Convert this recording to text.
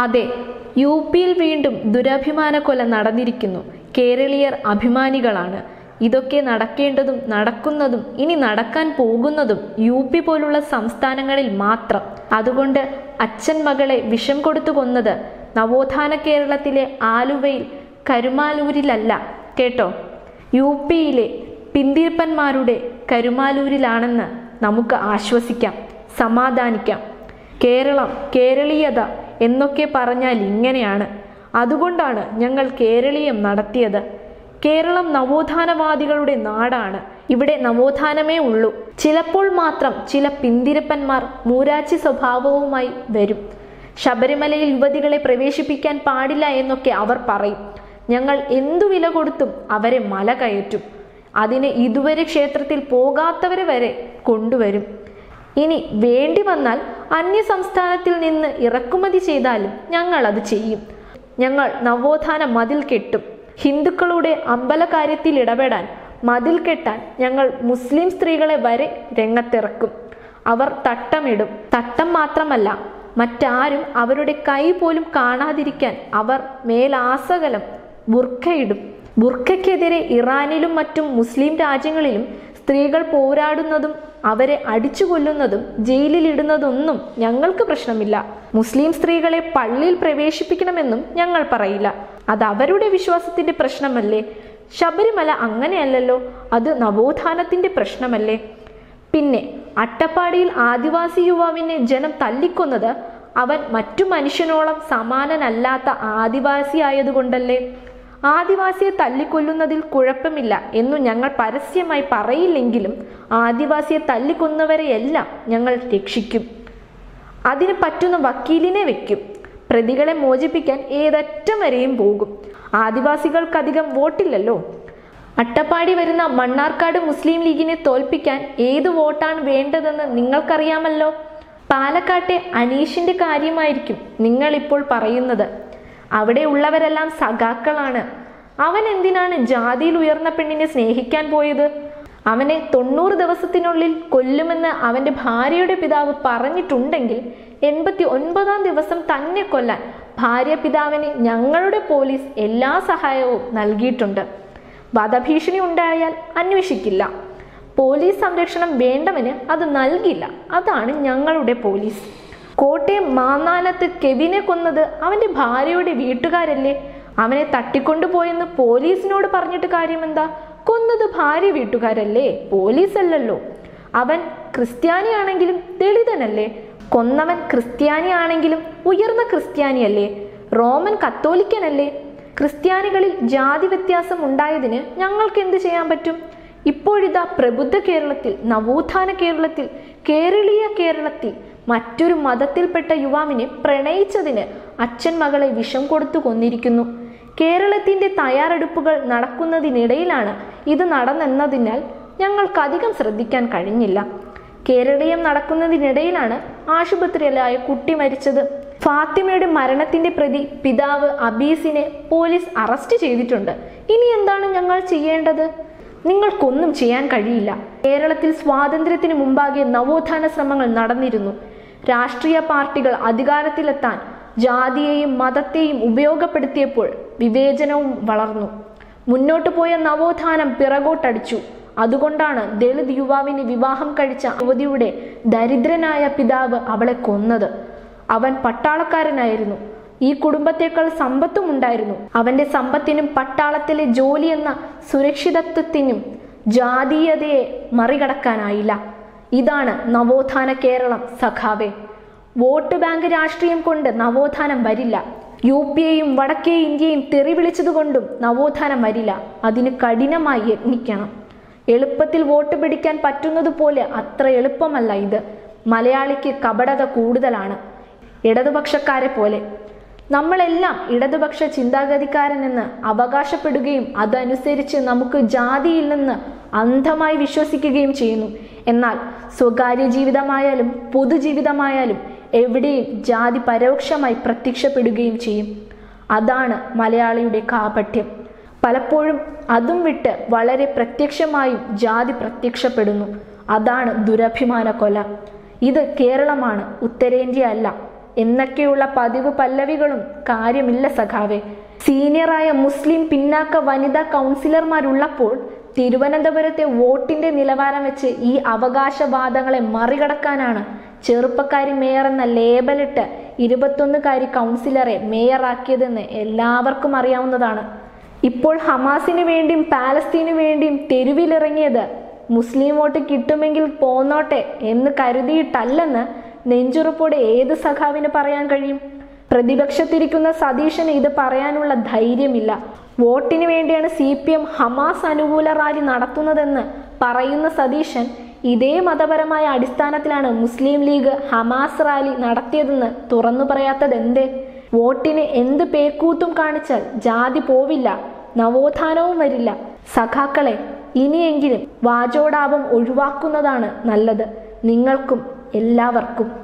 അതെ യു പിയിൽ വീണ്ടും ദുരഭിമാന കൊല നടന്നിരിക്കുന്നു കേരളീയർ അഭിമാനികളാണ് ഇതൊക്കെ നടക്കേണ്ടതും നടക്കുന്നതും ഇനി നടക്കാൻ പോകുന്നതും യു പി പോലുള്ള സംസ്ഥാനങ്ങളിൽ മാത്രം അതുകൊണ്ട് അച്ഛൻ മകളെ വിഷം കൊടുത്തു കൊന്നത് നവോത്ഥാന കേരളത്തിലെ ആലുവയിൽ കരുമാലൂരിലല്ല കേട്ടോ യു പിയിലെ പിന്തിരിപ്പന്മാരുടെ കരുമാലൂരിലാണെന്ന് നമുക്ക് ആശ്വസിക്കാം സമാധാനിക്കാം കേരളം കേരളീയത എന്നൊക്കെ പറഞ്ഞാൽ ഇങ്ങനെയാണ് അതുകൊണ്ടാണ് ഞങ്ങൾ കേരളീയം നടത്തിയത് കേരളം നവോത്ഥാനവാദികളുടെ നാടാണ് ഇവിടെ നവോത്ഥാനമേ ഉള്ളൂ ചിലപ്പോൾ മാത്രം ചില പിന്തിരപ്പന്മാർ മൂരാച്ചി സ്വഭാവവുമായി വരും ശബരിമലയിൽ യുവതികളെ പ്രവേശിപ്പിക്കാൻ പാടില്ല എന്നൊക്കെ അവർ പറയും ഞങ്ങൾ എന്തു വില കൊടുത്തും അവരെ മല കയറ്റും അതിന് ഇതുവരെ ക്ഷേത്രത്തിൽ പോകാത്തവരെ വരെ കൊണ്ടുവരും ഇനി വേണ്ടി വന്നാൽ അന്യ സംസ്ഥാനത്തിൽ നിന്ന് ഇറക്കുമതി ചെയ്താലും ഞങ്ങൾ അത് ചെയ്യും ഞങ്ങൾ നവോത്ഥാന മതിൽ കെട്ടും ഹിന്ദുക്കളുടെ അമ്പലകാര്യത്തിൽ ഇടപെടാൻ മതിൽ കെട്ടാൻ ഞങ്ങൾ മുസ്ലിം സ്ത്രീകളെ വരെ രംഗത്തിറക്കും അവർ തട്ടമിടും തട്ടം മാത്രമല്ല മറ്റാരും അവരുടെ കൈ പോലും കാണാതിരിക്കാൻ അവർ മേലാസകലം ബുർഖയിടും ബുർഖയ്ക്കെതിരെ ഇറാനിലും മറ്റും മുസ്ലിം രാജ്യങ്ങളിലും സ്ത്രീകൾ പോരാടുന്നതും അവരെ അടിച്ചു കൊല്ലുന്നതും ജയിലിലിടുന്നതൊന്നും ഞങ്ങൾക്ക് പ്രശ്നമില്ല മുസ്ലിം സ്ത്രീകളെ പള്ളിയിൽ പ്രവേശിപ്പിക്കണമെന്നും ഞങ്ങൾ പറയില്ല അത് അവരുടെ വിശ്വാസത്തിന്റെ പ്രശ്നമല്ലേ ശബരിമല അങ്ങനെയല്ലല്ലോ അത് നവോത്ഥാനത്തിന്റെ പ്രശ്നമല്ലേ പിന്നെ അട്ടപ്പാടിയിൽ ആദിവാസി യുവാവിനെ ജനം തല്ലിക്കൊന്നത് അവൻ മറ്റു മനുഷ്യനോളം സമാനനല്ലാത്ത ആദിവാസി ആയതുകൊണ്ടല്ലേ ആദിവാസിയെ തല്ലിക്കൊല്ലുന്നതിൽ കുഴപ്പമില്ല എന്നു ഞങ്ങൾ പരസ്യമായി പറയില്ലെങ്കിലും ആദിവാസിയെ തല്ലിക്കൊന്നവരെയെല്ലാം ഞങ്ങൾ രക്ഷിക്കും അതിന് പറ്റുന്ന വക്കീലിനെ വെക്കും പ്രതികളെ മോചിപ്പിക്കാൻ ഏതറ്റം വരെയും പോകും ആദിവാസികൾക്കധികം വോട്ടില്ലല്ലോ അട്ടപ്പാടി വരുന്ന മണ്ണാർക്കാട് മുസ്ലിം ലീഗിനെ തോൽപ്പിക്കാൻ ഏത് വോട്ടാണ് വേണ്ടതെന്ന് നിങ്ങൾക്കറിയാമല്ലോ പാലക്കാട്ടെ അനീഷിന്റെ കാര്യമായിരിക്കും നിങ്ങൾ ഇപ്പോൾ പറയുന്നത് അവിടെ ഉള്ളവരെല്ലാം സഖാക്കളാണ് അവൻ എന്തിനാണ് ജാതിയിൽ ഉയർന്ന പെണ്ണിനെ സ്നേഹിക്കാൻ പോയത് അവനെ തൊണ്ണൂറ് ദിവസത്തിനുള്ളിൽ കൊല്ലുമെന്ന് അവന്റെ ഭാര്യയുടെ പിതാവ് പറഞ്ഞിട്ടുണ്ടെങ്കിൽ എൺപത്തി ഒൻപതാം ദിവസം തന്നെ കൊല്ലാൻ ഭാര്യ പിതാവിന് ഞങ്ങളുടെ പോലീസ് എല്ലാ സഹായവും നൽകിയിട്ടുണ്ട് വധഭീഷണി ഉണ്ടായാൽ അന്വേഷിക്കില്ല പോലീസ് സംരക്ഷണം വേണ്ടവന് അത് നൽകില്ല അതാണ് ഞങ്ങളുടെ പോലീസ് കോട്ടയം മാന്നാനത്ത് കെവിനെ കൊന്നത് അവന്റെ ഭാര്യയുടെ വീട്ടുകാരല്ലേ അവനെ തട്ടിക്കൊണ്ടുപോയെന്ന് പോലീസിനോട് പറഞ്ഞിട്ട് കാര്യമെന്താ കൊന്നത് ഭാര്യ വീട്ടുകാരല്ലേ പോലീസ് അല്ലല്ലോ അവൻ ക്രിസ്ത്യാനിയാണെങ്കിലും ദളിതനല്ലേ കൊന്നവൻ ക്രിസ്ത്യാനിയാണെങ്കിലും ഉയർന്ന ക്രിസ്ത്യാനിയല്ലേ റോമൻ കത്തോലിക്കനല്ലേ ക്രിസ്ത്യാനികളിൽ ജാതി വ്യത്യാസം ഉണ്ടായതിന് ഞങ്ങൾക്ക് എന്ത് ചെയ്യാൻ പറ്റും ഇപ്പോഴിതാ പ്രബുദ്ധ കേരളത്തിൽ നവോത്ഥാന കേരളത്തിൽ കേരളീയ കേരളത്തിൽ മറ്റൊരു മതത്തിൽപ്പെട്ട യുവാവിനെ പ്രണയിച്ചതിന് അച്ഛൻ മകളെ വിഷം കൊടുത്തു കൊന്നിരിക്കുന്നു കേരളത്തിന്റെ തയ്യാറെടുപ്പുകൾ നടക്കുന്നതിനിടയിലാണ് ഇത് നടന്നെന്നതിനാൽ ഞങ്ങൾക്കധികം ശ്രദ്ധിക്കാൻ കഴിഞ്ഞില്ല കേരളീയം നടക്കുന്നതിനിടയിലാണ് ആശുപത്രിയിലായ കുട്ടി മരിച്ചത് ഫാത്തിമയുടെ മരണത്തിന്റെ പ്രതി പിതാവ് അബീസിനെ പോലീസ് അറസ്റ്റ് ചെയ്തിട്ടുണ്ട് ഇനി എന്താണ് ഞങ്ങൾ ചെയ്യേണ്ടത് നിങ്ങൾക്കൊന്നും ചെയ്യാൻ കഴിയില്ല കേരളത്തിൽ സ്വാതന്ത്ര്യത്തിന് മുമ്പാകെ നവോത്ഥാന ശ്രമങ്ങൾ നടന്നിരുന്നു രാഷ്ട്രീയ പാർട്ടികൾ അധികാരത്തിലെത്താൻ ജാതിയെയും മതത്തെയും ഉപയോഗപ്പെടുത്തിയപ്പോൾ വിവേചനവും വളർന്നു മുന്നോട്ടു പോയ നവോത്ഥാനം പിറകോട്ടടിച്ചു അതുകൊണ്ടാണ് ദളിത് യുവാവിന് വിവാഹം കഴിച്ച യുവതിയുടെ ദരിദ്രനായ പിതാവ് അവളെ കൊന്നത് അവൻ പട്ടാളക്കാരനായിരുന്നു ഈ കുടുംബത്തേക്കാൾ സമ്പത്തും ഉണ്ടായിരുന്നു അവന്റെ സമ്പത്തിനും പട്ടാളത്തിലെ ജോലി എന്ന സുരക്ഷിതത്വത്തിനും ജാതീയതയെ മറികടക്കാനായില്ല ഇതാണ് നവോത്ഥാന കേരളം സഖാവെ വോട്ട് ബാങ്ക് രാഷ്ട്രീയം കൊണ്ട് നവോത്ഥാനം വരില്ല യു പിയെയും വടക്കേ ഇന്ത്യയും തെറി വിളിച്ചതുകൊണ്ടും നവോത്ഥാനം വരില്ല അതിന് കഠിനമായി യത്നിക്കണം എളുപ്പത്തിൽ വോട്ട് പിടിക്കാൻ പറ്റുന്നത് പോലെ അത്ര എളുപ്പമല്ല ഇത് മലയാളിക്ക് കപടത കൂടുതലാണ് ഇടതുപക്ഷക്കാരെ പോലെ നമ്മളെല്ലാം ഇടതുപക്ഷ ചിന്താഗതിക്കാരനെന്ന് അവകാശപ്പെടുകയും അതനുസരിച്ച് നമുക്ക് ജാതിയില്ലെന്ന് അന്ധമായി വിശ്വസിക്കുകയും ചെയ്യുന്നു എന്നാൽ സ്വകാര്യ ജീവിതമായാലും പൊതുജീവിതമായാലും എവിടെയും ജാതി പരോക്ഷമായി പ്രത്യക്ഷപ്പെടുകയും ചെയ്യും അതാണ് മലയാളിയുടെ കാപട്യം പലപ്പോഴും അതും വിട്ട് വളരെ പ്രത്യക്ഷമായും ജാതി പ്രത്യക്ഷപ്പെടുന്നു അതാണ് ദുരഭിമാന കൊല ഇത് കേരളമാണ് ഉത്തരേന്ത്യ അല്ല എന്നൊക്കെയുള്ള പതിവ് പല്ലവികളും കാര്യമില്ല സഖാവെ സീനിയറായ മുസ്ലിം പിന്നാക്ക വനിതാ കൗൺസിലർമാരുള്ളപ്പോൾ തിരുവനന്തപുരത്തെ വോട്ടിന്റെ നിലവാരം വെച്ച് ഈ അവകാശവാദങ്ങളെ മറികടക്കാനാണ് ചെറുപ്പക്കാരി മേയർ എന്ന ലേബലിട്ട് ഇരുപത്തൊന്നുകാരി കൗൺസിലറെ മേയറാക്കിയതെന്ന് എല്ലാവർക്കും അറിയാവുന്നതാണ് ഇപ്പോൾ ഹമാസിന് വേണ്ടിയും പാലസ്തീനു വേണ്ടിയും തെരുവിലിറങ്ങിയത് മുസ്ലിം വോട്ട് കിട്ടുമെങ്കിൽ പോന്നോട്ടെ എന്ന് കരുതിയിട്ടല്ലെന്ന് നെഞ്ചുറപ്പോടെ ഏത് സഖാവിന് പറയാൻ കഴിയും പ്രതിപക്ഷത്തിരിക്കുന്ന സതീശന് ഇത് പറയാനുള്ള ധൈര്യമില്ല വോട്ടിന് വേണ്ടിയാണ് സി പി എം ഹമാസ് അനുകൂല റാലി നടത്തുന്നതെന്ന് പറയുന്ന സതീശൻ ഇതേ മതപരമായ അടിസ്ഥാനത്തിലാണ് മുസ്ലിം ലീഗ് ഹമാസ് റാലി നടത്തിയതെന്ന് തുറന്നു പറയാത്തത് എന്തേ വോട്ടിന് എന്ത് പേക്കൂത്തും കാണിച്ചാൽ ജാതി പോവില്ല നവോത്ഥാനവും വരില്ല സഖാക്കളെ ഇനിയെങ്കിലും വാചോടാപം ഒഴിവാക്കുന്നതാണ് നല്ലത് നിങ്ങൾക്കും എല്ലാവർക്കും